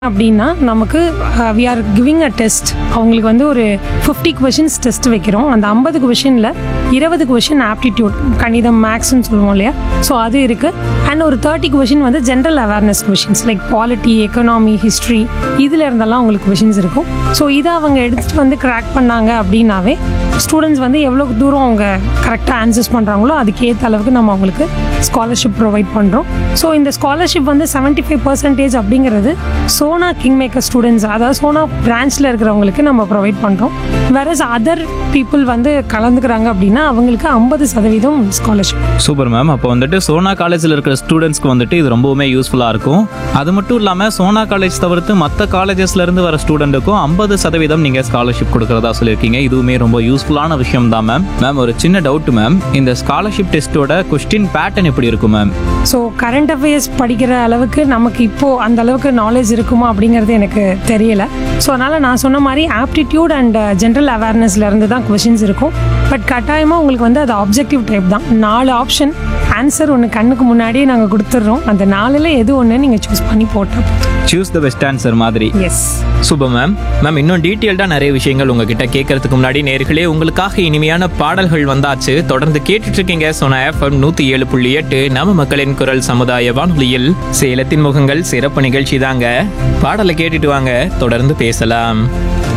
அப்படின்னா நமக்கு we are giving a test அவங்களுக்கு வந்து ஒரு ஃபிஃப்டி கொஷின்ஸ் டெஸ்ட் வைக்கிறோம் அந்த ஐம்பது கொஷினில் இருபது கொஷின் ஆப்டிடியூட் கணிதம் மேக்ஸ்னு சொல்லுவோம் இல்லையா ஸோ அது இருக்குது அண்ட் ஒரு தேர்ட்டி கொஷின் வந்து general awareness questions like polity economy history இதில் இருந்தெல்லாம் உங்களுக்கு கொஷின்ஸ் இருக்கும் ஸோ இதை அவங்க எடுத்துகிட்டு வந்து கிராக் பண்ணாங்க அப்படின்னாவே ஸ்டூடெண்ட்ஸ் வந்து எவ்வளோ தூரம் அவங்க கரெக்டாக ஆன்சர்ஸ் பண்ணுறாங்களோ அதுக்கேற்ற அளவுக்கு நம்ம அவங்களுக்கு ஸ்காலர்ஷிப் ப்ரொவைட் பண்ணுறோம் ஸோ இந்த ஸ்காலர்ஷிப் வந்து 75% ஃபைவ் பர்சன்டேஜ் அப்படிங்கிறது சோனா கிங் மேக்கர் ஸ்டூடெண்ட்ஸ் அதாவது சோனா பிரான்ச்சில் இருக்கிறவங்களுக்கு நம்ம ப்ரொவைட் பண்ணுறோம் வேறஸ் அதர் பீப்புள் வந்து கலந்துக்கிறாங்க அப்படின்னா அவங்களுக்கு ஐம்பது சதவீதம் ஸ்காலர்ஷிப் சூப்பர் மேம் அப்போ வந்துட்டு சோனா காலேஜில் இருக்கிற ஸ்டூடெண்ட்ஸ்க்கு வந்துட்டு இது ரொம்பவுமே யூஸ்ஃபுல்லாக இருக்கும் அது மட்டும் இல்லாமல் சோனா காலேஜ் தவிர்த்து மற்ற காலேஜஸ்ல இருந்து வர ஸ்டூடெண்ட்டுக்கும் ஐம்பது சதவீதம் நீங்கள் ஸ்காலர்ஷிப் கொடுக்கறதா சொல்லியிருக்கீங்க இதுவுமே ரொம்ப யூஸ்ஃபுல்லான விஷயம் தான் மேம் மேம் ஒரு சின்ன டவுட் மேம் இந்த ஸ்காலர்ஷிப் டெஸ்ட்டோட கொஸ்டின் பேட்டர்ன் எப்படி இருக்கும் மேம் ஸோ கரண்ட் அஃபேர்ஸ் படிக்கிற அளவுக்கு நமக்கு இப்போது அந்த அளவுக்கு நாலேஜ் இருக்குமா அப்படிங்கிறது எனக்கு தெரியல ஸோ அதனால் நான் சொன்ன மாதிரி ஆப்டிடியூட் அண்ட் ஜென்ரல் அவேர்னஸ்ல இருந்து தான் கொஷின்ஸ் இருக்கும் பட் கட்டாயமாக உங்களுக்கு வந்து அது ஆப்ஜெக்டிவ் டைப் தான் நாலு ஆப்ஷன் ஆன்சர் ஒன்று கண்ணுக்கு முன்னாடியே நாங்கள் கொடுத்துட்றோம் அந்த நாலில் எது ஒன்று நீங்கள் சூஸ் பண்ணி போட்டால் சூஸ் த பெஸ்ட் ஆன்சர் மாதிரி எஸ் சூப்பர் மேம் மேம் இன்னும் டீட்டெயில்டாக நிறைய விஷயங்கள் உங்ககிட்ட கேட்கறதுக்கு முன்னாடி நேர்களே உங்களுக்காக இனிமையான பாடல்கள் வந்தாச்சு தொடர்ந்து கேட்டுட்டு இருக்கீங்க சோனா எஃப்எம் நூத்தி ஏழு புள்ளி எட்டு நம்ம மக்களின் குரல் சமுதாய வானொலியில் சேலத்தின் முகங்கள் சிறப்பு நிகழ்ச்சி தாங்க பாடலை கேட்டுட்டு வாங்க தொடர்ந்து பேசலாம்